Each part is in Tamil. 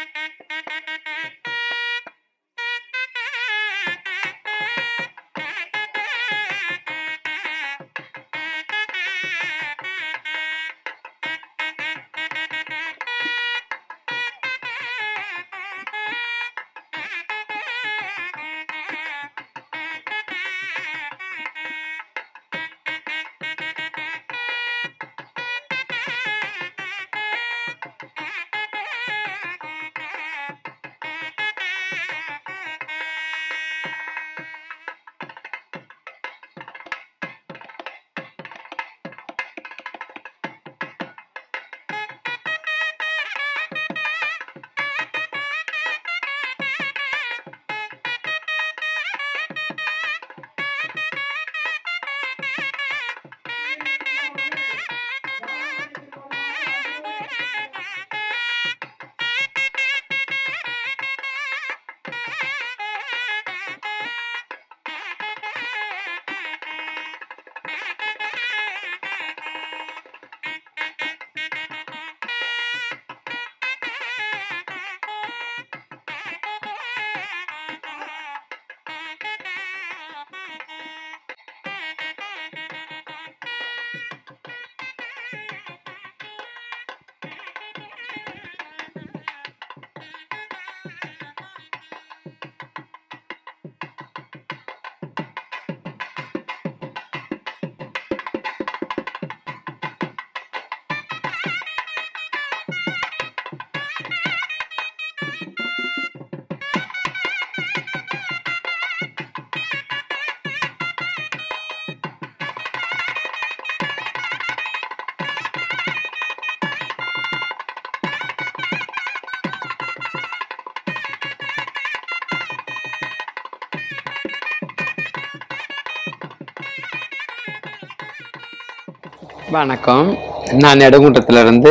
வணக்கம் நான் நெடுங்குன்றத்துல இருந்து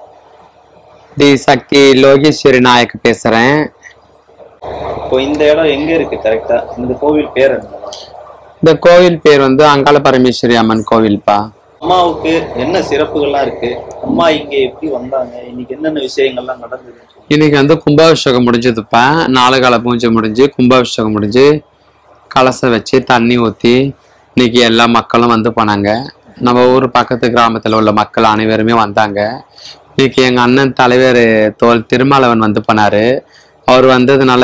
தி சக்தி லோகேஸ்வரி நாயக் பேசுறேன் இப்போ இந்த இடம் எங்க இருக்கு கரெக்டா இந்த கோவில் பேர் என்ன இந்த கோவில் பேர் வந்து அங்காள பரமேஸ்வரி அம்மன் கோவில்ப்பா அம்மாவுக்கு என்ன சிறப்புகள்லாம் இருக்கு அம்மா இங்க எப்படி வந்தாங்க இன்னைக்கு என்னென்ன விஷயங்கள்லாம் நடந்தது இன்னைக்கு வந்து கும்பாபிஷேகம் முடிஞ்சதுப்பா நாலு கால பூஜை முடிஞ்சு கும்பாபிஷேகம் முடிஞ்சு கலசம் வச்சு தண்ணி ஊற்றி இன்னைக்கு எல்லா மக்களும் வந்து போனாங்க நம்ம ஊர் பக்கத்து கிராமத்தில் உள்ள மக்கள் அனைவருமே வந்தாங்க இன்னைக்கு எங்கள் அண்ணன் தலைவர் தோல் திருமாலவன் வந்து போனார் அவர் வந்ததுனால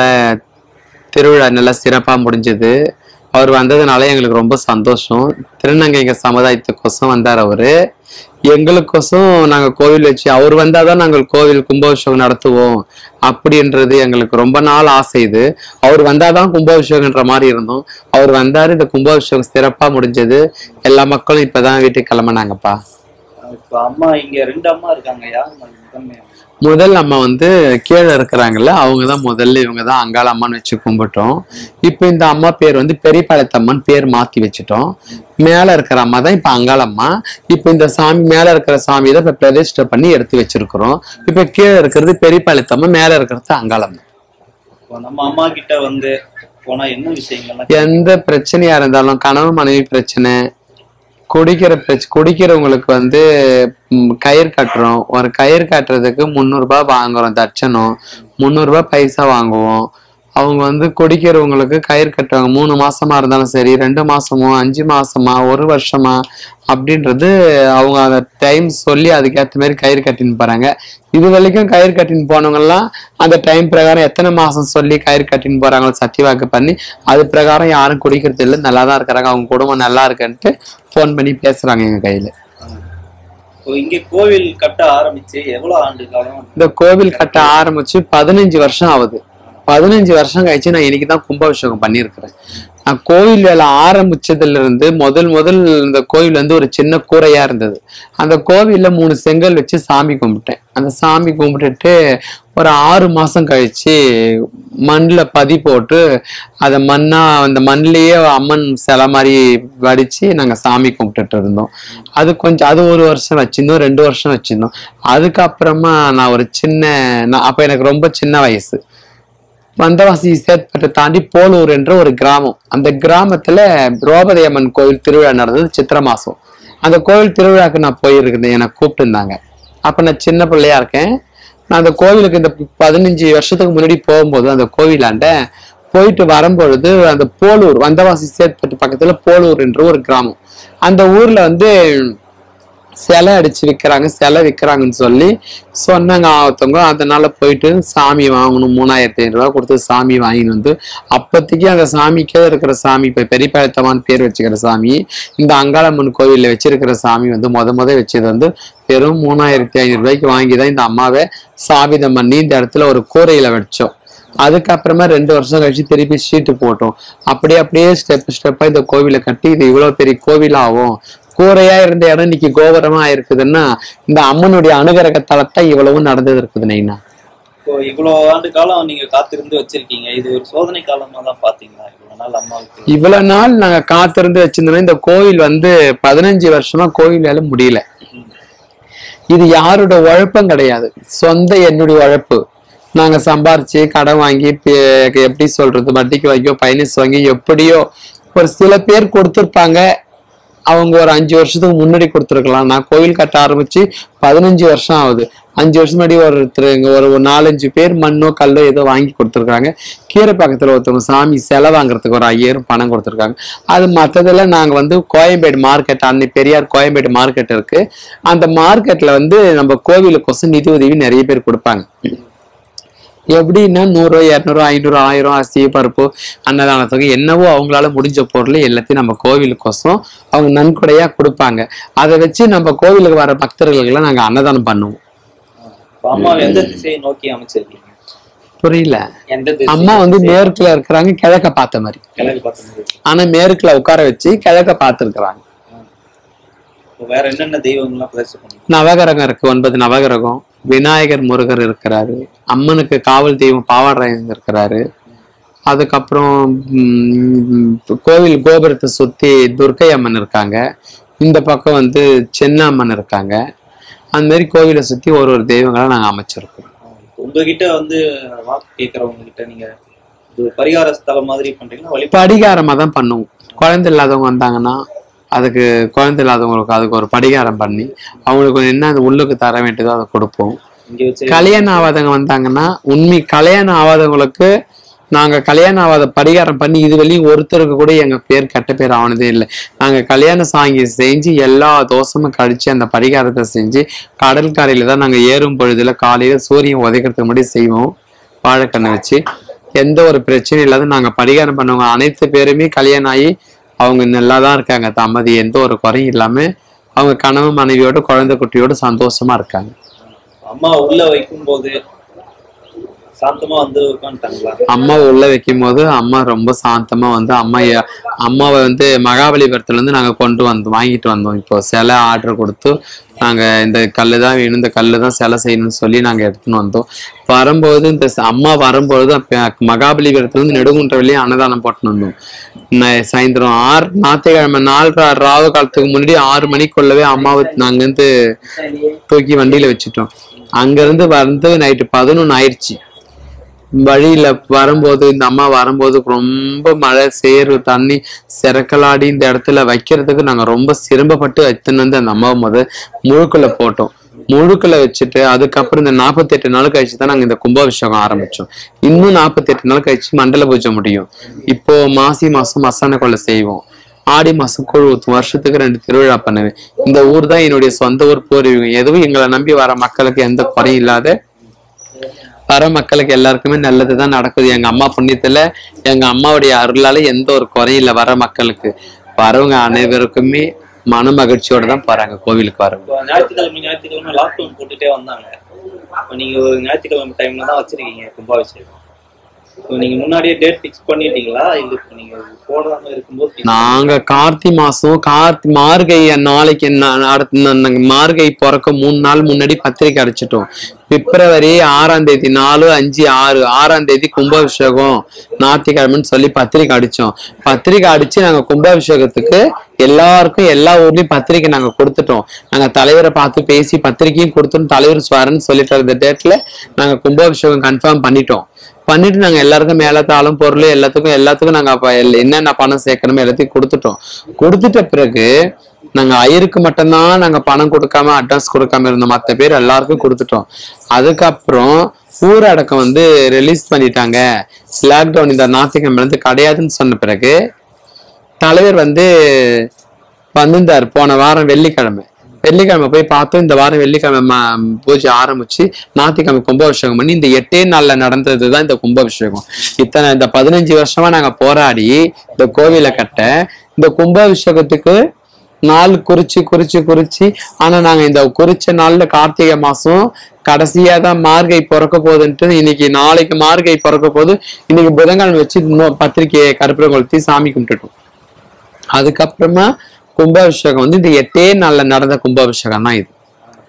திருவிழா நல்லா சிறப்பாக முடிஞ்சது அவர் வந்ததுனால எங்களுக்கு ரொம்ப சந்தோஷம் திருநங்கைங்க சமுதாயத்துக்கோசம் வந்தார் அவரு எங்களுக்கோசம் நாங்கள் கோவில் வச்சு அவர் வந்தாதான் நாங்கள் கோவில் கும்பாபிஷேகம் நடத்துவோம் அப்படின்றது எங்களுக்கு ரொம்ப நாள் ஆசை இது அவர் வந்தாதான் கும்பாபிஷேகம்ன்ற மாதிரி இருந்தோம் அவர் வந்தாரு இந்த கும்பாபிஷேகம் சிறப்பாக முடிஞ்சது எல்லா மக்களும் இப்பதான் வீட்டுக்கு கிளம்புனாங்கப்பா இப்போ அம்மா இங்க ரெண்டு அம்மா இருக்காங்க யார் முதன்மையா முதல் அம்மா வந்து கீழே இருக்கிறாங்கல்ல அவங்க தான் முதல்ல இவங்க தான் அங்காள அம்மான்னு வச்சு கும்பிட்டோம் இப்போ இந்த அம்மா பேர் வந்து பெரியபாளையத்தம்மன் பேர் மாத்தி வச்சுட்டோம் மேல இருக்கிற அம்மா தான் இப்ப அங்காளம்மா இப்போ இந்த சாமி மேல இருக்கிற சாமி தான் இப்ப பிரதிஷ்டை பண்ணி எடுத்து வச்சிருக்கிறோம் இப்ப கீழே இருக்கிறது பெரியபாளையத்தம்மன் மேல இருக்கிறது அங்காளம்மா இப்போ நம்ம அம்மா கிட்ட வந்து போனா என்ன விஷயங்கள்லாம் எந்த பிரச்சனையா இருந்தாலும் கணவன் மனைவி பிரச்சனை குடிக்கிற பிரச்ச குடிக்கிறவங்களுக்கு வந்து ம், கயிறு கட்டுறோம் ஒரு கயிறு கட்டுறதுக்கு முந்நூறுரூபா வாங்குறோம் தட்சணம் முந்நூறுரூபா பைசா வாங்குவோம் அவங்க வந்து குடிக்கிறவங்களுக்கு கயிறு கட்டுவாங்க மூணு மாசமா இருந்தாலும் சரி ரெண்டு மாசமோ அஞ்சு மாசமா ஒரு வருஷமா அப்படின்றது அவங்க அந்த டைம் சொல்லி அதுக்கேற்ற மாதிரி கயிறு கட்டின்னு போறாங்க இது வரைக்கும் கயிறு கட்டின்னு போனவங்கலாம் அந்த டைம் பிரகாரம் எத்தனை மாசம் சொல்லி கயிறு கட்டின்னு போறாங்களோ சத்தியவாக்கு பண்ணி அது பிரகாரம் யாரும் குடிக்கிறது இல்லை நல்லா தான் இருக்கிறாங்க அவங்க குடும்பம் நல்லா இருக்குன்ட்டு ஃபோன் பண்ணி பேசுறாங்க எங்க கையில இப்போ இங்க கோவில் கட்ட ஆரம்பிச்சு எவ்வளவு ஆண்டு காலம் இந்த கோவில் கட்ட ஆரம்பிச்சு பதினஞ்சு வருஷம் ஆகுது பதினஞ்சு வருஷம் கழிச்சு நான் இன்னைக்கு தான் கும்பாபிஷேகம் பண்ணியிருக்கிறேன் நான் கோவில் வேலை ஆரம்பிச்சதுல இருந்து முதல் முதல் இந்த கோவில் வந்து ஒரு சின்ன கூரையா இருந்தது அந்த கோவில்ல மூணு செங்கல் வச்சு சாமி கும்பிட்டேன் அந்த சாமி கும்பிட்டுட்டு ஒரு ஆறு மாசம் கழிச்சு மண்ணில் பதி போட்டு அதை மண்ணா அந்த மண்ணிலேயே அம்மன் சிலை மாதிரி வடிச்சு நாங்க சாமி கும்பிட்டுட்டு இருந்தோம் அது கொஞ்சம் அது ஒரு வருஷம் வச்சிருந்தோம் ரெண்டு வருஷம் வச்சிருந்தோம் அதுக்கப்புறமா நான் ஒரு சின்ன நான் அப்ப எனக்கு ரொம்ப சின்ன வயசு வந்தவாசி சேத்பட்டை தாண்டி போலூர் என்ற ஒரு கிராமம் அந்த கிராமத்துல திரௌபதி அம்மன் கோவில் திருவிழா நடந்தது சித்திரை மாசம் அந்த கோவில் திருவிழாக்கு நான் போயிருந்தேன் என்னை கூப்பிட்டுருந்தாங்க அப்ப நான் சின்ன பிள்ளையா இருக்கேன் நான் அந்த கோவிலுக்கு இந்த பதினஞ்சு வருஷத்துக்கு முன்னாடி போகும்போது அந்த கோவிலாண்ட போயிட்டு வரும்பொழுது அந்த போலூர் வந்தவாசி சேத்பட்டு பக்கத்துல போலூர் என்ற ஒரு கிராமம் அந்த ஊர்ல வந்து சிலை அடிச்சு விற்கிறாங்க சிலை விற்கிறாங்கன்னு சொல்லி சொன்னாங்க ஒருத்தவங்க அதனால போயிட்டு சாமி வாங்கணும் மூணாயிரத்தி ஐநூறு ரூபாய் கொடுத்து சாமி வாங்கிட்டு வந்து அப்போதைக்கு அந்த சாமிக்கே இருக்கிற சாமி இப்போ பெரியபாயத்தமான் பேர் வச்சுக்கிற சாமி இந்த அங்காளம்மன் கோவில்ல வச்சிருக்கிற சாமி வந்து முத முத வச்சது வந்து வெறும் மூணாயிரத்தி ஐநூறு ரூபாய்க்கு வாங்கி தான் இந்த அம்மாவை சாபிதம் பண்ணி இந்த இடத்துல ஒரு கூரையில வச்சோம் அதுக்கப்புறமா ரெண்டு வருஷம் கழிச்சு திருப்பி ஷீட்டு போட்டோம் அப்படியே அப்படியே ஸ்டெப் ஸ்டெப்பா இந்த கோவிலை கட்டி இது இவ்வளவு பெரிய கோவிலாகும் கூரையா இருந்த இடம் இன்னைக்கு கோபுரமா இருக்குதுன்னா இந்த அம்மனுடைய அனுகிரகத்தாலத்தான் இவ்வளவும் நடந்தது இருக்குது நைனா இப்போ இவ்வளவு ஆண்டு காலம் நீங்க காத்திருந்து வச்சிருக்கீங்க இது ஒரு சோதனை காலமா தான் பாத்தீங்களா இவ்வளவு நாள் அம்மாவுக்கு இவ்வளவு நாள் நாங்க காத்திருந்து வச்சிருந்தோம் இந்த கோவில் வந்து பதினஞ்சு வருஷமா கோவிலால முடியல இது யாரோட உழைப்பும் கிடையாது சொந்த என்னுடைய உழைப்பு நாங்க சம்பாரிச்சு கடன் வாங்கி பே- எப்படி சொல்றது வட்டிக்கு வாங்கியோ பைனான்ஸ் வாங்கி எப்படியோ ஒரு சில பேர் கொடுத்துருப்பாங்க அவங்க ஒரு அஞ்சு வருஷத்துக்கு முன்னாடி கொடுத்துருக்கலாம் நான் கோவில் கட்ட ஆரம்பிச்சு பதினஞ்சு வருஷம் ஆகுது அஞ்சு வருஷம் முன்னாடி ஒருத்தர் இங்க ஒரு ஒரு நாலஞ்சு பேர் மண்ணோ கல்லோ ஏதோ வாங்கி கொடுத்துருக்காங்க கீரை பக்கத்துல ஒருத்தவங்க சாமி செலை வாங்குறதுக்கு ஒரு ஐயாயிரம் பணம் கொடுத்துருக்காங்க அது மற்றதெல்லாம் நாங்க வந்து கோயம்பேடு மார்க்கெட் அன்னை பெரியார் கோயம்பேடு மார்க்கெட் இருக்கு அந்த மார்க்கெட்ல வந்து நம்ம கோவிலுக்கோசம் நிதி உதவி நிறைய பேர் கொடுப்பாங்க எப்படின்னா நூறு இரநூறு ஐநூறு ஆயிரம் அரிசி பருப்பு அன்னதானத்துக்கு என்னவோ அவங்களால முடிஞ்ச பொருள் எல்லாத்தையும் நம்ம கோவிலுக்கோசம் அவங்க நன்கொடையா கொடுப்பாங்க அதை வச்சு நம்ம கோவிலுக்கு வர பக்தர்களுக்கெல்லாம் நாங்க அன்னதானம் பண்ணுவோம் இப்போ அம்மா எந்த திசையை நோக்கி அமைச்சிருக்கீங்க புரியல எந்த திசை அம்மா வந்து மேற்குல இருக்கிறாங்க கிழக்க பார்த்த மாதிரி கிழக்கு பார்த்த மாதிரி இருக்கு. ஆனா மேற்குல உட்கார வச்சு கிழக்க பார்த்துருக்குறாங்க இப்போ வேற என்னென்ன தெய்வங்கள்லாம் பிரதேசம் பண்ணீங்க நவகிரகம் இருக்கு ஒன்பது நவகிரகம் விநாயகர் முருகர் இருக்கிறாரு அம்மனுக்கு காவல் தெய்வம் பாவாடராயன் இருக்கிறாரு அதுக்கப்புறம் ம், கோவில் கோபுரத்தை சுத்தி துர்க்கை அம்மன் இருக்காங்க இந்த பக்கம் வந்து சென்னம்மன் இருக்காங்க அந்த மாதிரி கோவிலை சுத்தி ஒரு ஒரு தெய்வங்களை நாங்க அமைச்சிருக்கோம் இப்போ உங்ககிட்ட வந்து வாக்கு கேட்கறவங்க கிட்ட நீங்க இது பரிகார ஸ்தலம் மாதிரி பண்றீங்களா வழி படிகாரமா தான் பண்ணுவோம் குழந்தை இல்லாதவங்க வந்தாங்கன்னா அதுக்கு குழந்தை இல்லாதவங்களுக்கு அதுக்கு ஒரு படிகாரம் பண்ணி அவங்களுக்கு என்ன அது உள்ளுக்கு தர வேண்டியதோ அதை கொடுப்போம் இங்க வச்சு கல்யாணம் ஆகாதவங்க வந்தாங்கன்னா உண்மை கல்யாணம் ஆகாதவங்களுக்கு நாங்க கல்யாணம் ஆகாத பரிகாரம் பண்ணி இது வரையும் ஒருத்தருக்கு கூட எங்க பேர் கெட்ட பேர் ஆனதே இல்லை நாங்க கல்யாண சாங்கி செஞ்சு எல்லா தோசமும் கழிச்சு அந்த பரிகாரத்தை செஞ்சு கடல் கரையில தான் நாங்க ஏறும் பொழுதுல காலையில சூரியன் உதைக்கிறதுக்கு முன்னாடி செய்வோம் வாழைக்கண்ணை வச்சு எந்த ஒரு பிரச்சனையும் இல்லாத நாங்க பரிகாரம் பண்ணுவோங்க அனைத்து பேருமே கல்யாணம் ஆகி அவங்க நல்லா தான் இருக்காங்க தம்பதி எந்த ஒரு குறையும் இல்லாம அவங்க கணவன் மனைவியோட குழந்தை குட்டியோட சந்தோஷமா இருக்காங்க அம்மா உள்ள வைக்கும் போது சாந்தமா வந்து உட்காந்துட்டாங்களா அம்மாவை உள்ள வைக்கும் போது அம்மா ரொம்ப சாந்தமா வந்து அம்மா எ- அம்மாவை வந்து மகாபலிபுரத்துல இருந்து நாங்க கொண்டு வந்தோம் வாங்கிட்டு வந்தோம் இப்போ சிலை ஆர்டர் கொடுத்து நாங்க இந்த கல்லு தான் வேணும் இந்த கல்லு தான் சிலை செய்யணும்னு சொல்லி நாங்க எடுத்துன்னு வந்தோம் வரும்போது இந்த ச- அம்மா வரும்பொழுது அப்ப மகாபலிபுரத்துல இருந்து நெடுங்குன்ற வழியே அன்னதானம் போட்டுன்னு வந்தோம் ந- சாயந்தரம் ஆறு ஞாயிற்றுக்கிழமை நாலு ரா- ராவு காலத்துக்கு முன்னாடி ஆறு மணிக்குள்ளவே அம்மாவை நாங்க இருந்து தூக்கி வண்டியில வச்சுட்டோம் அங்க இருந்து வந்து நைட்டு பதினொன்னு ஆயிடுச்சு வழியில வரும்போது இந்த அம்மா வரும்போது ரொம்ப மழை சேறு தண்ணி சிறக்கலாடி இந்த இடத்துல வைக்கிறதுக்கு நாங்க ரொம்ப சிரமப்பட்டு எடுத்துன்னு வந்து அந்த அம்மாவை முத முழுக்குள்ள போட்டோம் முழுக்குள்ள வச்சுட்டு அதுக்கப்புறம் இந்த நாற்பத்தெட்டு நாள் கழிச்சு தான் நாங்க இந்த கும்பாபிஷேகம் ஆரம்பிச்சோம் இன்னும் நாற்பத்தெட்டு நாள் கழிச்சு மண்டல பூஜை முடியும் இப்போ மாசி மாசம் மசான கொள்ளை செய்வோம் ஆடி மாசம் கூழ் ஊத்தும் வருஷத்துக்கு ரெண்டு திருவிழா பண்ணுவேன் இந்த ஊர் தான் என்னுடைய சொந்த ஊர் பூர்வீகம் எதுவும் எங்களை நம்பி வர மக்களுக்கு எந்த குறையும் இல்லாத வர மக்களுக்கு எல்லாருக்குமே நல்லது தான் நடக்குது எங்க அம்மா புண்ணியத்துல எங்க அம்மாவுடைய அருளால எந்த ஒரு குறையும் இல்லை வர மக்களுக்கு வரவங்க அனைவருக்குமே மன மகிழ்ச்சியோட தான் போறாங்க கோவிலுக்கு வரவங்க இப்போ ஞாயிற்றுக்கிழமை ஞாயிற்றுக்கிழமை லாக்டவுன் போட்டுட்டே வந்தாங்க இப்போ நீங்க ஒரு ஞாயிற்றுக்கிழமை டைம்ல தான் வச்சிருக்கீங்க கும்பாபிஷேகம் இப்போ நீங்க முன்னாடியே டேட் ஃபிக்ஸ் பண்ணிட்டீங்களா இல்ல இப்போ நீங்க போடாம இருக்கும்போது fix நாங்க கார்த்தி மாசம் கார்த்தி மார்கழி நாளைக்கு நா- அடுத்த நா- நாங்க மார்கழி பிறக்க மூணு நாள் முன்னாடி பத்திரிக்கை அடிச்சிட்டோம் பிப்ரவரி ஆறாம் தேதி நாலு அஞ்சு ஆறு ஆறாம் தேதி கும்பாபிஷேகம் ஞாயிற்றுக்கிழமைன்னு சொல்லி பத்திரிக்கை அடிச்சோம் பத்திரிக்கை அடிச்சு நாங்க கும்பாபிஷேகத்துக்கு எல்லாருக்கும் எல்லா ஊர்லயும் பத்திரிக்கை நாங்க கொடுத்துட்டோம் நாங்க தலைவரை பார்த்து பேசி பத்திரிக்கையும் கொடுத்துட்டோம் தலைவர் சுவாரன்னு சொல்லிட்டு இந்த டேட்ல நாங்க கும்பாபிஷேகம் கன்ஃபார்ம் பண்ணிட்டோம் பண்ணிட்டு நாங்க எல்லாருக்கும் மேலத்தாலும் பொருள் எல்லாத்துக்கும் எல்லாத்துக்கும் நாங்க அப்ப எல்- என்னென்ன பணம் சேர்க்கணுமோ எல்லாத்தையும் கொடுத்துட்டோம் கொடுத்துட்ட பிறகு நாங்க ஐயருக்கு மட்டும்தான் நாங்க பணம் கொடுக்காம அட்வான்ஸ் கொடுக்காம இருந்தோம் மத்த பேர் எல்லாருக்கும் கொடுத்துட்டோம் அதுக்கப்புறம் ஊரடக்கம் வந்து ரிலீஸ் பண்ணிட்டாங்க லாக்டவுன் இந்த ஞாயிற்றுக்கிழமை இருந்து கிடையாதுன்னு சொன்ன பிறகு தலைவர் வந்து வந்திருந்தார் போன வாரம் வெள்ளிக்கிழமை வெள்ளிக்கிழமை போய் பார்த்தோம் இந்த வாரம் வெள்ளிக்கிழமை ம- பூஜை ஆரம்பிச்சு ஞாயிற்றுக்கிழமை கும்பாபிஷேகம் பண்ணி இந்த எட்டே நாள்ல நடந்தது தான் இந்த கும்பாபிஷேகம் இத்தனை இந்த பதினஞ்சு வருஷமா நாங்க போராடி இந்த கோவிலை கட்ட இந்த கும்பாபிஷேகத்துக்கு நாள் குறிச்சு குறிச்சு குறிச்சு ஆனா நாங்க இந்த குறிச்ச நாள்ல கார்த்திகை மாசம் கடைசியா தான் மார்கை பிறக்க போகுதுன்ட்டு இன்னைக்கு நாளைக்கு மார்கை பிறக்க போகுது இன்னைக்கு புதன்கிழமை வச்சு இன்னும் பத்திரிக்கையை கருப்புரை கொளுத்தி சாமி கும்பிட்டுட்டோம் அதுக்கப்புறமா கும்பாபிஷேகம் வந்து இந்த எட்டே நாள்ல நடந்த கும்பாபிஷேகம் தான் இது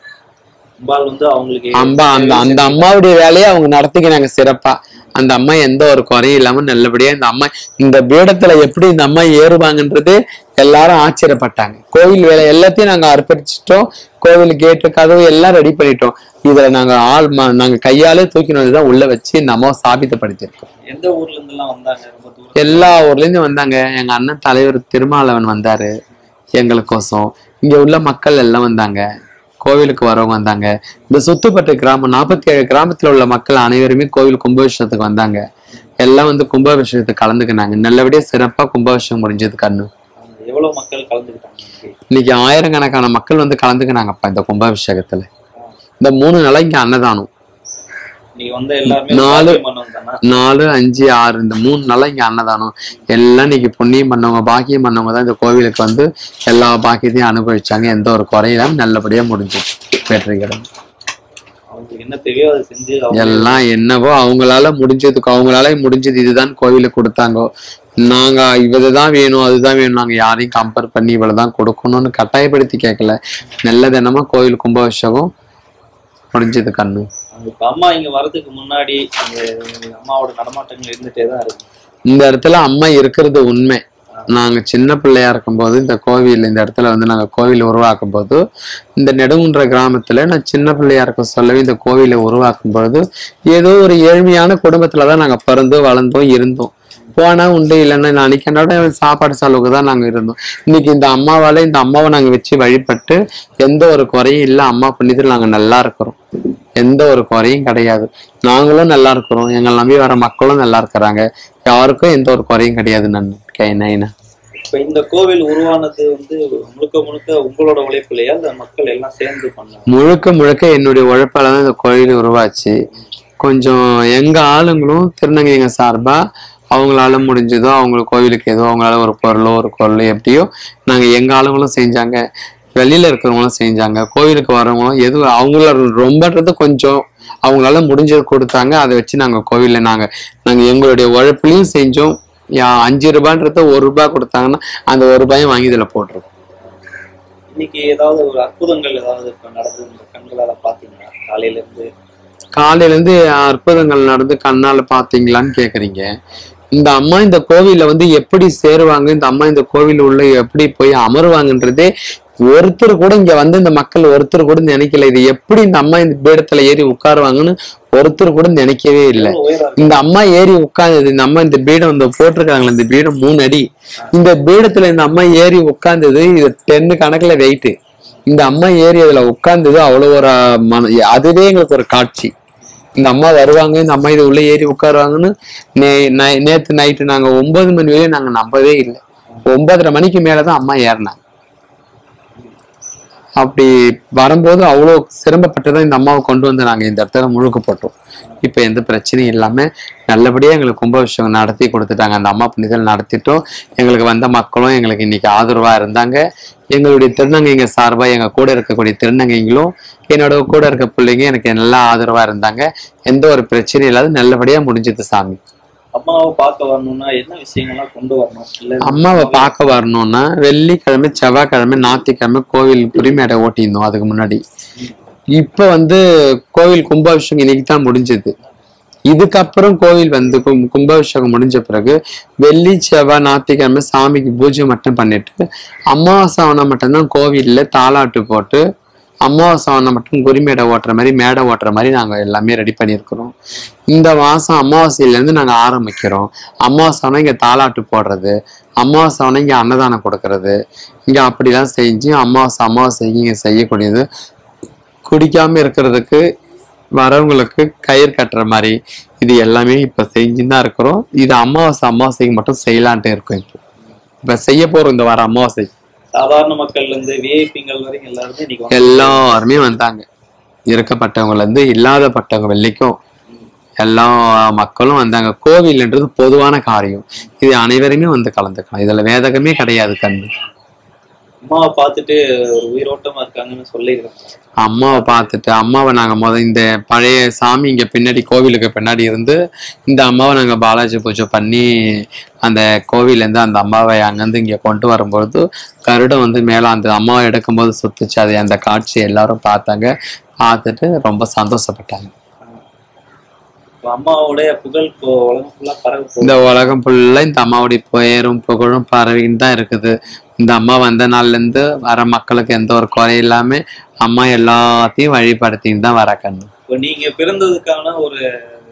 அம்பாள் வந்து அவங்களுக்கு அம்பா அந்த அந்த அம்மாவுடைய வேலையை அவங்க நடத்திக்கிறாங்க சிறப்பா அந்த அம்மா எந்த ஒரு குறையும் இல்லாம நல்லபடியா இந்த அம்மா இந்த பீடத்துல எப்படி இந்த அம்மா ஏறுவாங்கன்றது எல்லாரும் ஆச்சரியப்பட்டாங்க கோவில் வேலை எல்லாத்தையும் நாங்க அர்ப்பணிச்சிட்டோம் கோவில் கேட்டு கதவு எல்லாம் ரெடி பண்ணிட்டோம் இதுல நாங்க ஆள் ம- நாங்க கையாலே தூக்கினு வந்து தான் உள்ள வச்சு இந்த அம்மாவை சாபித்தப்படுத்திருக்கோம் எந்த ஊர்ல இருந்து எல்லாம் வந்தாங்க ரொம்ப தூரம் எல்லா ஊர்ல இருந்து வந்தாங்க எங்க அண்ணன் தலைவர் திருமாவளவன் வந்தாரு எங்களுக்கோசம் இங்க உள்ள மக்கள் எல்லாம் வந்தாங்க கோவிலுக்கு வரவங்க வந்தாங்க இந்த சுத்துப்பட்டு கிராமம் நாற்பத்தி ஏழு கிராமத்துல உள்ள மக்கள் அனைவருமே கோவில் கும்பாபிஷேகத்துக்கு வந்தாங்க எல்லாம் வந்து கும்பாபிஷேகத்துக்கு கலந்துக்கினாங்க நல்லபடியா சிறப்பா கும்பாபிஷேகம் முடிஞ்சது கண்ணு அவங்க எவ்வளவு மக்கள் கலந்துக்கிட்டாங்க இன்னைக்கு? இன்னைக்கு ஆயிரக்கணக்கான மக்கள் வந்து கலந்துக்கினாங்கப்பா இந்த கும்பாபிஷேகத்துல இந்த மூணு நாளா இங்க அன்னதானம் இன்னைக்கு வந்த எல்லாருமே நாலு- பாக்கியம் பண்ணவங்க தானா நாலு அஞ்சு ஆறு இந்த மூணு நாளா இங்க அன்னதானம் எல்லாம் இன்னைக்கு புண்ணியம் பண்ணவங்க பாக்கியம் பண்ணவங்க தான் இந்த கோவிலுக்கு வந்து எல்லா பாக்கியத்தையும் அனுபவிச்சாங்க எந்த ஒரு குறையிலும் நல்லபடியா முடிஞ்சிச்சு வெற்றிகரம் அவங்களுக்கு என்ன தேவையோ அதை செஞ்சு அவங்க எல்லாம் என்னவோ அவங்களால முடிஞ்சதுக்கு அவங்களால முடிஞ்சது இதுதான் கோவிலுக்கு கொடுத்தாங்க நாங்க இதுதான் வேணும் அதுதான் வேணும் நாங்க யாரையும் கம்பேர் பண்ணி இவ்வளவுதான் கொடுக்கணும்னு கட்டாயப்படுத்தி கேட்கல நல்ல தினமா கோவில் கும்பாபிஷேகம் முடிஞ்சது கண்ணு அவங்க இப்ப அம்மா இங்க வர்றதுக்கு முன்னாடி அந்த அம்மாவோட நடமாட்டங்கள் இருந்துட்டே தான் இருக்கு இந்த இடத்துல அம்மா இருக்கிறது உண்மை நாங்க சின்ன பிள்ளையா இருக்கும்போது இந்த கோவில் இந்த இடத்துல வந்து நாங்க கோவில் உருவாக்கும் போது இந்த நெடுங்குன்ற கிராமத்துல நான் சின்ன பிள்ளையா இருக்க சொல்லவே இந்த கோவிலை உருவாக்கும் பொழுது ஏதோ ஒரு ஏழ்மையான குடும்பத்துலதான் நாங்க பிறந்தோம் வளர்ந்தோம் இருந்தோம் போனா உண்டு இல்லைன்னா நான் அன்னைக்கு என்னோட சாப்பாடு செலவுக்கு தான் நாங்க இருந்தோம் இன்னைக்கு இந்த அம்மாவால இந்த அம்மாவை நாங்க வச்சு வழிபட்டு எந்த ஒரு குறையும் இல்லை அம்மா புண்ணியத்தில் நாங்க நல்லா இருக்கிறோம் எந்த ஒரு குறையும் கிடையாது நாங்களும் நல்லா இருக்கிறோம் எங்களை நம்பி வர மக்களும் நல்லா இருக்கிறாங்க யாருக்கும் எந்த ஒரு குறையும் கிடையாது நான் நைனா இப்ப இந்த கோவில் உருவானது வந்து முழுக்க முழுக்க உங்களோட உழைப்புலையா இல்ல மக்கள் எல்லாம் சேர்ந்து பண்ணாங்க முழுக்க முழுக்க என்னுடைய உழைப்பால தான் இந்த கோயில் உருவாச்சு கொஞ்சம் எங்க ஆளுங்களும் திருநங்கைங்க சார்பா அவங்களால முடிஞ்சதோ அவங்க கோவிலுக்கு ஏதோ அவங்களால ஒரு பொருளோ ஒரு பொருளோ எப்படியோ நாங்க எங்க ஆளுங்களும் செஞ்சாங்க வெளியில இருக்கிறவங்களும் செஞ்சாங்க கோவிலுக்கு வரவங்களும் எது அவங்கள ரொம்பன்றது கொஞ்சம் அவங்களால முடிஞ்சது கொடுத்தாங்க அதை வச்சு நாங்க கோவில்ல நாங்க நாங்க எங்களுடைய உழைப்புலையும் செஞ்சோம் யா அஞ்சு ரூபான்றத ஒரு ரூபாய் கொடுத்தாங்கன்னா அந்த ஒரு ரூபாயும் வாங்கி இதுல போட்டிருக்கோம் இன்னைக்கு ஏதாவது ஒரு அற்புதங்கள் ஏதாவது இப்ப நடந்து உங்க கண்களால பாத்தீங்களா காலையில இருந்து காலையில இருந்து அற்புதங்கள் நடந்து கண்ணால பாத்தீங்களான்னு கேக்குறீங்க இந்த அம்மா இந்த கோவில்ல வந்து எப்படி சேருவாங்க இந்த அம்மா இந்த கோவில் உள்ள எப்படி போய் அமருவாங்கன்றதே ஒருத்தர் கூட இங்க வந்து இந்த மக்கள் ஒருத்தர் கூட நினைக்கல இது எப்படி இந்த அம்மா இந்த பீடத்துல ஏறி உட்காருவாங்கன்னு ஒருத்தர் கூட நினைக்கவே இல்லை எவ்வளவு உயரம் இருக்கு இந்த அம்மா ஏறி உட்கார்ந்தது இந்த அம்மா இந்த பீடம் இந்த போட்டிருக்காங்களே இந்த பீடம் மூணு அடி இந்த பீடத்துல இந்த அம்மா ஏறி உட்கார்ந்தது இது டென்னு கணக்குல வெயிட் இந்த அம்மா ஏறி அதுல உட்கார்ந்தது அவ்வளவு ஒரு மன அதுவே எங்களுக்கு ஒரு காட்சி இந்த அம்மா வருவாங்க இந்த அம்மா இது உள்ள ஏறி உட்காருவாங்கன்னு நே நை- நேத்து நைட்டு நாங்க ஒன்பது மணி வரையும் நாங்க நம்பவே இல்லை ஒன்பதரை மணிக்கு மேலதான் அம்மா ஏறினாங்க அப்படி வரும்போது அவ்வளோ சிரமப்பட்டு தான் இந்த அம்மாவை கொண்டு வந்து நாங்க இந்த இடத்துல முழுக்க போட்டோம் இப்போ எந்த பிரச்சனையும் இல்லாம நல்லபடியா எங்களுக்கு கும்பாபிஷேகம் நடத்தி கொடுத்துட்டாங்க அந்த அம்மா புனிதல் நடத்திட்டோம் எங்களுக்கு வந்த மக்களும் எங்களுக்கு இன்னைக்கு ஆதரவா இருந்தாங்க எங்களுடைய திருநங்கைங்க சார்பா எங்க கூட இருக்கக்கூடிய திருநங்கைங்களும் என்னோட கூட இருக்க பிள்ளைங்க எனக்கு நல்லா ஆதரவா இருந்தாங்க எந்த ஒரு பிரச்சனையும் இல்லாத நல்லபடியா முடிஞ்சது சாமி அம்மாவை பார்க்க வரணும்னா என்ன விஷயங்கள்லாம் கொண்டு வரணும் இல்ல அம்மாவை பார்க்க வரணும்னா வெள்ளிக்கிழமை செவ்வாய்க்கிழமை ஞாயிற்றுக்கிழமை கோவில் புரிமேடை ஓட்டியிருந்தோம் அதுக்கு முன்னாடி இப்ப வந்து கோவில் கும்பாபிஷேகம் இன்னைக்கு தான் முடிஞ்சது இதுக்கப்புறம் கோவில் வந்து கும் கும்பாபிஷேகம் முடிஞ்ச பிறகு வெள்ளி செவ்வாய் ஞாயிற்றுக்கிழமை சாமிக்கு பூஜை மட்டும் பண்ணிட்டு அமாவாசை ஆனா மட்டும்தான் கோவில்ல தாலாட்டு போட்டு அமாவாசை ஆனா மட்டும் குறிமேடை ஓட்டுற மாதிரி மேடை ஓட்டுற மாதிரி நாங்க எல்லாமே ரெடி பண்ணியிருக்கிறோம் இந்த மாசம் அமாவாசையில இருந்து நாங்க ஆரம்பிக்கிறோம் அமாவாசை ஆனா இங்க தாலாட்டு போடுறது அமாவாசை ஆனா இங்க அன்னதானம் கொடுக்கறது இங்க அப்படிலாம் செஞ்சு அமாவாசை அமாவாசைக்கு இங்க செய்யக்கூடியது குடிக்காம இருக்கிறதுக்கு வரவங்களுக்கு கயிறு கட்டுற மாதிரி இது எல்லாமே இப்ப செஞ்சுன்னு தான் இருக்கிறோம் இது அமாவாசை அமாவாசைக்கு மட்டும் செய்யலான்ட்டு இருக்கோம் இப்போ இப்ப செய்ய போறோம் இந்த வாரம் அமாவாசை சாதாரண மக்கள்ல இருந்து விஐபிங்கள் வரைக்கும் எல்லாருமே இன்னைக்கு வந்து எல்லாருமே வந்தாங்க இருக்கப்பட்டவங்கல இருந்து இல்லாதப்பட்டவங்க வெள்ளிக்கும் எல்லா மக்களும் வந்தாங்க கோவில்ன்றது பொதுவான காரியம் இது அனைவருமே வந்து கலந்துக்கலாம் இதுல வேதகமே கிடையாது கண்ணு அம்மாவை பார்த்துட்டு ஒரு உயிரோட்டமா இருக்காங்கன்னு சொல்லியிருக்காங்க அம்மாவை பார்த்துட்டு அம்மாவை நாங்க முத இந்த பழைய சாமி இங்க பின்னாடி கோவிலுக்கு பின்னாடி இருந்து இந்த அம்மாவை நாங்க பாலாஜி பூஜை பண்ணி அந்த கோவில்ல இருந்து அந்த அம்மாவை அங்கிருந்து இங்க கொண்டு வரும்பொழுது கருடம் வந்து மேல அந்த அம்மாவை எடுக்கும்போது சுத்துச்சு அதை அந்த காட்சி எல்லாரும் பார்த்தாங்க பார்த்துட்டு ரொம்ப சந்தோஷப்பட்டாங்க இப்ப அம்மாவுடைய புகழ் இப்போ உலகம் ஃபுல்லா பரவ போகுது இந்த உலகம் ஃபுல்லா இந்த அம்மாவுடைய பெயரும் புகழும் பரவின்னு தான் இருக்குது இந்த அம்மா வந்த நாள்ல இருந்து வர மக்களுக்கு எந்த ஒரு குறை இல்லாம அம்மா எல்லாத்தையும் வழிபடுத்தின்னு தான் வர கண்ணு இப்போ நீங்க பிறந்ததுக்கான ஒரு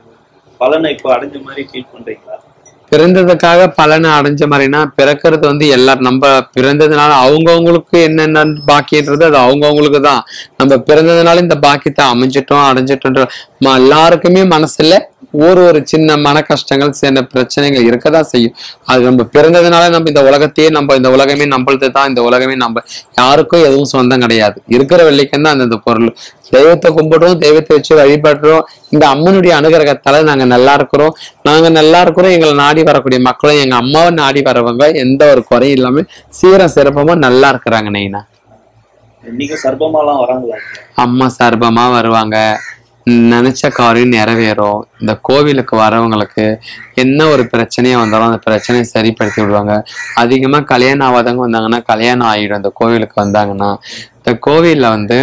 பலனை இப்போ அடைஞ்ச மாதிரி ஃபீல் பண்றீங்களா பிறந்ததுக்காக பலனை அடைஞ்ச மாதிரினா பிறக்கிறது வந்து எல்லாரும் நம்ம பிறந்ததுனால அவங்கவுங்களுக்கு என்னென்ன பாக்கியன்றது அது அவங்கவுங்களுக்கு தான் நம்ம பிறந்ததுனால இந்த பாக்கியத்தை அமைஞ்சிட்டோம் அடைஞ்சிட்டோன்ற ம- எல்லாருக்குமே மனசுல ஒரு ஒரு சின்ன மன கஷ்டங்கள் சின்ன பிரச்சனைகள் இருக்கதான் செய்யும் அது நம்ம பிறந்ததுனால நம்ம இந்த உலகத்தையே நம்ம இந்த உலகமே நம்மளது தான் இந்த உலகமே நம்ம யாருக்கும் எதுவும் சொந்தம் கிடையாது இருக்கிற வெள்ளிக்கம் தான் அந்தந்த பொருள் தெய்வத்தை கும்பிடுறோம் தெய்வத்தை வச்சு வழிபடுறோம் இந்த அம்மனுடைய அனுகிரகத்தால நாங்க நல்லா இருக்கிறோம் நாங்க நல்லா இருக்கிறோம் எங்களை நாடி வரக்கூடிய மக்களும் எங்க அம்மாவை நாடி வரவங்க எந்த ஒரு குறையும் இல்லாம சீர சிறப்பமா நல்லா இருக்கிறாங்க நெய்னா இன்னைக்கு சர்ப்பமாலாம் வராங்களா அம்மா சர்பமா வருவாங்க நினைச்ச காரியம் நிறைவேறும் இந்த கோவிலுக்கு வரவங்களுக்கு என்ன ஒரு பிரச்சனையா வந்தாலும் அந்த பிரச்சனையை சரிப்படுத்தி விடுவாங்க அதிகமா கல்யாணம் ஆகாதவங்க வந்தாங்கன்னா கல்யாணம் ஆகிடும் இந்த கோவிலுக்கு வந்தாங்கன்னா இந்த கோவில்ல வந்து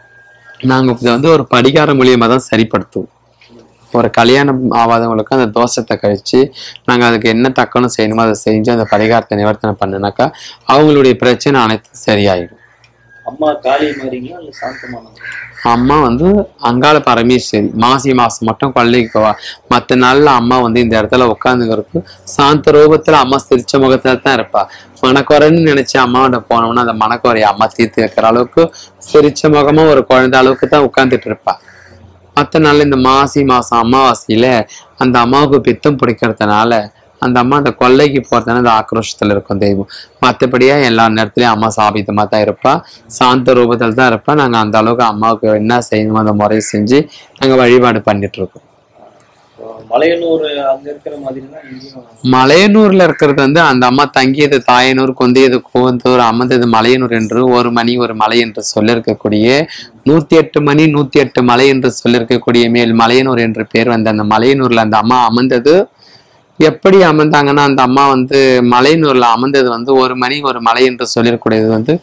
நாங்க இதை வந்து ஒரு படிகார மூலியமா தான் சரிப்படுத்துவோம் ஒரு கல்யாணம் ஆகாதவங்களுக்கு அந்த தோஷத்தை கழிச்சு நாங்க அதுக்கு என்ன தக்கணும் செய்யணுமோ அதை செஞ்சு அந்த பரிகாரத்தை நிவர்த்தனை பண்ணுனாக்கா அவங்களுடைய பிரச்சனை அனைத்தும் சரியாயிடும் அம்மா காளி மாதிரிங்களா இல்ல சாந்தமானவங்க அம்மா வந்து அங்காள பரமேஸ்வரி மாசி மாசம் மட்டும் கொள்ளைக்கு போவா மற்ற நாள்ல அம்மா வந்து இந்த இடத்துல உட்காந்துக்கிறதுக்கு சாந்த ரூபத்துல அம்மா சிரிச்ச முகத்துல தான் இருப்பா மனக்குறைன்னு நினைச்சு அம்மாவோட போனோம்னா அந்த மனக்குறைய அம்மா தீர்த்து வைக்கிற அளவுக்கு சிரிச்ச முகமா ஒரு குழந்தை அளவுக்கு தான் உட்கார்ந்துட்டு இருப்பா மற்ற நாள் இந்த மாசி மாசம் அமாவாசையில அந்த அம்மாவுக்கு பித்தம் பிடிக்கிறதுனால அந்த அம்மா அந்த கொல்லைக்கு போறதுனால அந்த ஆக்ரோஷத்துல இருக்கும் தெய்வம் மற்றபடியா எல்லா நேரத்துலயும் அம்மா சாபித்தமா தான் இருப்பா சாந்த ரூபத்தில் தான் இருப்பா நாங்க அந்த அளவுக்கு அம்மாவுக்கு என்ன செய்யணுமோ அந்த முறையை செஞ்சு நாங்க வழிபாடு பண்ணிட்டு இருக்கோம் இப்போ மலையனூர் அங்க இருக்கிற மாதிரி தான் இங்கேயும் மலையனூர்ல இருக்கிறது வந்து அந்த அம்மா தங்கியது தாயனூர் கொந்தியது கோவந்தூர் அமர்ந்தது மலையனூர் என்று ஒரு மணி ஒரு மலை என்று சொல்லிருக்கக்கூடிய நூத்தி எட்டு மணி நூத்தி எட்டு மலை என்று சொல்லிருக்கக்கூடிய மேல் மலையனூர் என்று பேர் வந்த அந்த மலையனூர்ல அந்த அம்மா அமர்ந்தது எப்படி அமர்ந்தாங்கன்னா அந்த அம்மா வந்து மலையனூர்ல அமர்ந்தது வந்து ஒரு மணி ஒரு மலை என்று சொல்லிருக்கூடியது வந்து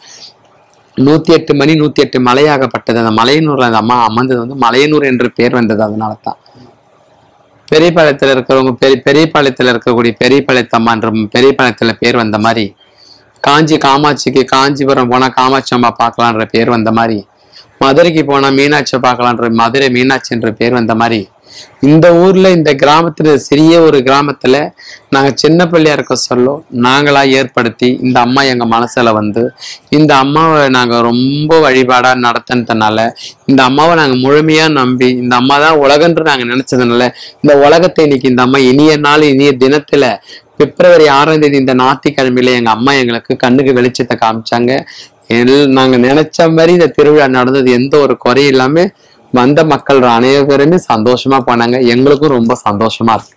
நூத்தி எட்டு மணி நூத்தி எட்டு மலையாகப்பட்டது அந்த மலையனூர்ல அந்த அம்மா அமர்ந்தது வந்து மலையனூர் என்று பேர் வந்தது அதனால தான் பெரியபாளையத்துல இருக்கிறவங்க பெரிய பெரியபாளையத்துல இருக்கக்கூடிய பெரியபாளையத்தம்மான்ற பெரியபாளையத்துல பேர் வந்த மாதிரி காஞ்சி காமாட்சிக்கு காஞ்சிபுரம் போனா காமாட்சி அம்மா பார்க்கலான்ற பேர் வந்த மாதிரி மதுரைக்கு போனா மீனாட்சி பார்க்கலான்ற மதுரை மீனாட்சி என்ற பேர் வந்த மாதிரி இந்த ஊர்ல இந்த கிராமத்துல சிறிய ஒரு கிராமத்துல நாங்க சின்ன பிள்ளையா இருக்க சொல்லும் நாங்களா ஏற்படுத்தி இந்த அம்மா எங்க மனசுல வந்து இந்த அம்மாவை நாங்க ரொம்ப வழிபாடா நடத்தினதுனால இந்த அம்மாவை நாங்க முழுமையா நம்பி இந்த அம்மா தான் உலகன்று நாங்க நினைச்சதுனால இந்த உலகத்தை இன்னைக்கு இந்த அம்மா இனிய நாள் இனிய தினத்துல பிப்ரவரி ஆறாம் தேதி இந்த ஞாயிற்றுக்கிழமையில எங்க அம்மா எங்களுக்கு கண்ணுக்கு வெளிச்சத்தை காமிச்சாங்க எல் நாங்க நினைச்ச மாதிரி இந்த திருவிழா நடந்தது எந்த ஒரு குறையும் இல்லாம வந்த மக்கள் அனைவருமே சந்தோஷமா போனாங்க எங்களுக்கும் ரொம்ப சந்தோஷமா இருக்கு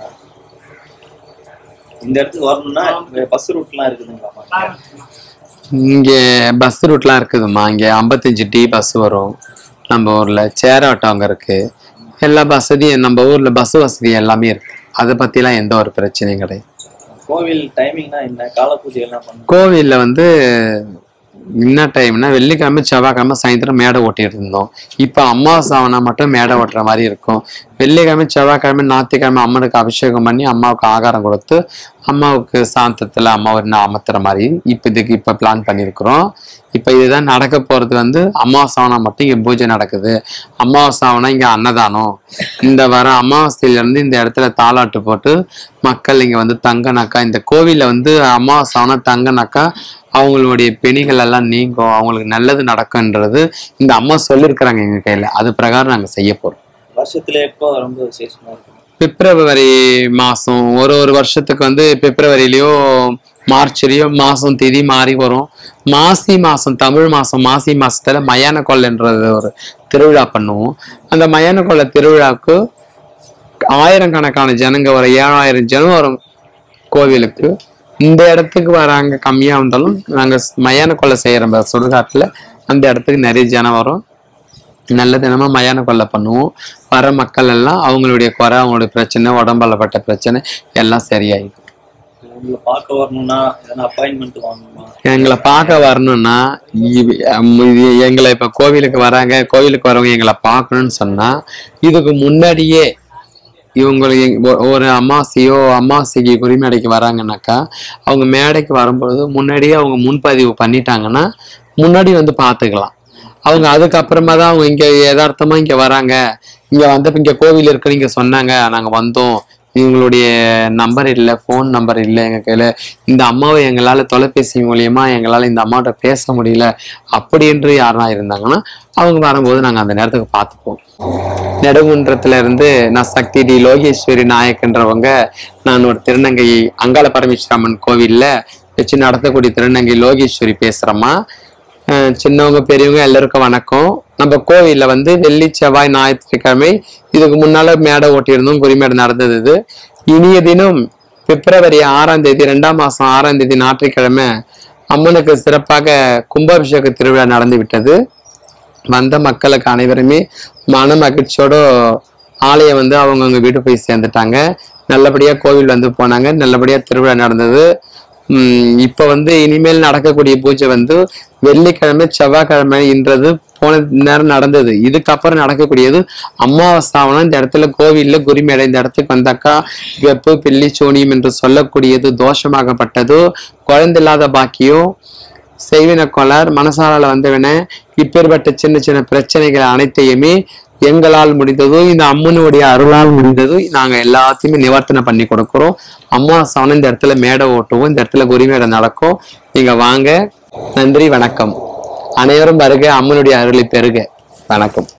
இந்த இடத்துக்கு வரணும்னா பஸ் ரூட்லாம் இருக்குதுங்களா இங்க பஸ் ரூட்லாம் இருக்குதும்மா இங்க ஐம்பத்தஞ்சு டி பஸ் வரும் நம்ம ஊர்ல சேர் ஆட்டோ அங்க இருக்கு எல்லா வசதியும் நம்ம ஊர்ல பஸ் வசதி எல்லாமே இருக்கு அதை பத்திலாம் எந்த ஒரு பிரச்சனையும் கிடையாது கோவில் டைமிங்னா என்ன கால பூஜை எல்லாம் பண்ணுங்க கோவில்ல வந்து என்ன டைம்னா வெள்ளிக்கிழமை செவ்வாய்க்கிழமை சாயந்தரம் மேடை ஓட்டிட்டு இருந்தோம் இப்போ அமாவாசை ஆனா மட்டும் மேடை ஓட்டுற மாதிரி இருக்கும் வெள்ளிக்கிழமை செவ்வாய்க்கிழமை ஞாயிற்றுக்கிழமை அம்மனுக்கு அபிஷேகம் பண்ணி அம்மாவுக்கு ஆகாரம் கொடுத்து அம்மாவுக்கு சாந்தத்துல அம்மாவை இன்னும் அமர்த்துற மாதிரி இப்போ இதுக்கு இப்போ பிளான் பண்ணியிருக்கிறோம் இப்போ இதுதான் நடக்க போறது வந்து அமாவாசை மட்டும் இங்கே பூஜை நடக்குது அமாவாசை இங்கே அன்னதானம் இந்த வர அமாவாசையில இருந்து இந்த இடத்துல தாலாட்டு போட்டு மக்கள் இங்க வந்து தங்கனாக்கா இந்த கோவில்ல வந்து அமாவாசை தங்கனாக்கா அவங்களுடைய பிணிகள் எல்லாம் நீங்கும் அவங்களுக்கு நல்லது நடக்கும்ன்றது இந்த அம்மா சொல்லியிருக்கிறாங்க எங்க கையில அது பிரகாரம் நாங்க செய்ய போறோம் வருஷத்துல எப்போ ரொம்ப விசேஷமா இருக்கும் பிப்ரவரி மாசம் ஒரு ஒரு வருஷத்துக்கு வந்து பிப்ரவரிலயோ மார்ச்லயோ மாசம் தேதி மாறி வரும் மாசி மாசம் தமிழ் மாசம் மாசி மாசத்துல மயான கொள்ளைன்றது ஒரு திருவிழா பண்ணுவோம் அந்த மயான கொள்ளை திருவிழாவுக்கு ஆயிரக்கணக்கான ஜனங்க வரும் ஏழாயிரம் ஜனம் வரும் கோவிலுக்கு இந்த இடத்துக்கு வராங்க கம்மியா இருந்தாலும் நாங்க மயான கொள்ளை செய்யறோம் சுடுகாட்டுல அந்த இடத்துக்கு நிறைய ஜனம் வரும் நல்ல தினமா மயான கொள்ளை பண்ணுவோம் வர மக்கள் எல்லாம் அவங்களுடைய குறை அவங்களுடைய பிரச்சனை உடம்பால பட்ட பிரச்சனை எல்லாம் சரியாயிடும் உங்களை பார்க்க வரணும்னா எதனா அப்பாயின்மெண்ட் வாங்கணுமா எங்களை பார்க்க வரணும்னா இவ- அம் இது எங்களை இப்ப கோவிலுக்கு வராங்க கோவிலுக்கு வரவங்க எங்களை பார்க்கணும்னு சொன்னா இதுக்கு முன்னாடியே இவங்களுக்கு எங்க- ஒ- ஒரு அமாவாசையோ அமாவாசைக்கு குறிமேடைக்கு வராங்கன்னாக்கா அவங்க மேடைக்கு வரும்பொழுது முன்னாடியே அவங்க முன்பதிவு பண்ணிட்டாங்கன்னா முன்னாடி வந்து பார்த்துக்கலாம் அவங்க அதுக்கப்புறமா தான் அவங்க இங்க யதார்த்தமா இங்க வராங்க இங்க வந்தப்ப இங்க கோவில் இருக்குன்னு இங்க சொன்னாங்க நாங்க வந்தோம் இவங்களுடைய நம்பர் இல்லை ஃபோன் நம்பர் இல்லை எங்க கையில இந்த அம்மாவை எங்களால தொலைபேசி மூலியமா எங்களால இந்த அம்மாட்ட பேச முடியல அப்படி என்று யாரெல்லாம் இருந்தாங்கன்னா அவங்க வரும்போது நாங்க அந்த நேரத்துக்கு பார்த்துப்போம் நெடுங்குன்றத்துல இருந்து நான் சக்தி டி லோகேஸ்வரி நாயக்கன்றவங்க நான் ஒரு திருநங்கை அங்காள பரமேஸ்வரம்மன் கோவில்ல வச்சு நடத்தக்கூடிய திருநங்கை லோகேஸ்வரி பேசுறேம்மா அஹ் சின்னவங்க பெரியவங்க எல்லாருக்கும் வணக்கம் நம்ம கோவில்ல வந்து வெள்ளி செவ்வாய் ஞாயிற்றுக்கிழமை இதுக்கு முன்னால மேடை ஓட்டியிருந்தோம் குறிமேடை நடந்தது இது இனிய தினம் பிப்ரவரி ஆறாம் தேதி ரெண்டாம் மாசம் ஆறாம் தேதி ஞாயிற்றுக்கிழமை அம்மனுக்கு சிறப்பாக கும்பாபிஷேக திருவிழா நடந்து விட்டது வந்த மக்களுக்கு அனைவருமே மன மகிழ்ச்சியோட ஆலயம் வந்து அவங்கவுங்க வீடு போய் சேர்ந்துட்டாங்க நல்லபடியா கோவில் வந்து போனாங்க நல்லபடியா திருவிழா நடந்தது உம் இப்ப வந்து இனிமேல் நடக்கக்கூடிய பூஜை வந்து வெள்ளிக்கிழமை செவ்வாய்க்கிழமை இன்றது போன நேரம் நடந்தது இதுக்கப்புறம் நடக்கக்கூடியது அமாவாசாவனம் இந்த இடத்துல கோவில்ல குருமேடை இந்த இடத்துக்கு வந்தாக்கா வெப்பு பில்லி சோனியம் என்று சொல்லக்கூடியது தோஷமாகப்பட்டது குழந்தை இல்லாத பாக்கியம் செய்வின கொலர் மனசாரால வந்தவன இப்பேற்பட்ட சின்ன சின்ன பிரச்சனைகள் அனைத்தையுமே எங்களால் முடிந்ததோ இந்த அம்மனுடைய அருளால் முடிந்ததோ நாங்க எல்லாத்தையுமே நிவர்த்தனை பண்ணி கொடுக்கிறோம் அம்மா சவனம் இந்த இடத்துல மேடை ஓட்டுவோம் இந்த இடத்துல குறிமேடை நடக்கும் நீங்க வாங்க நன்றி வணக்கம் அனைவரும் வருக அம்மனுடைய அருளை பெறுக வணக்கம்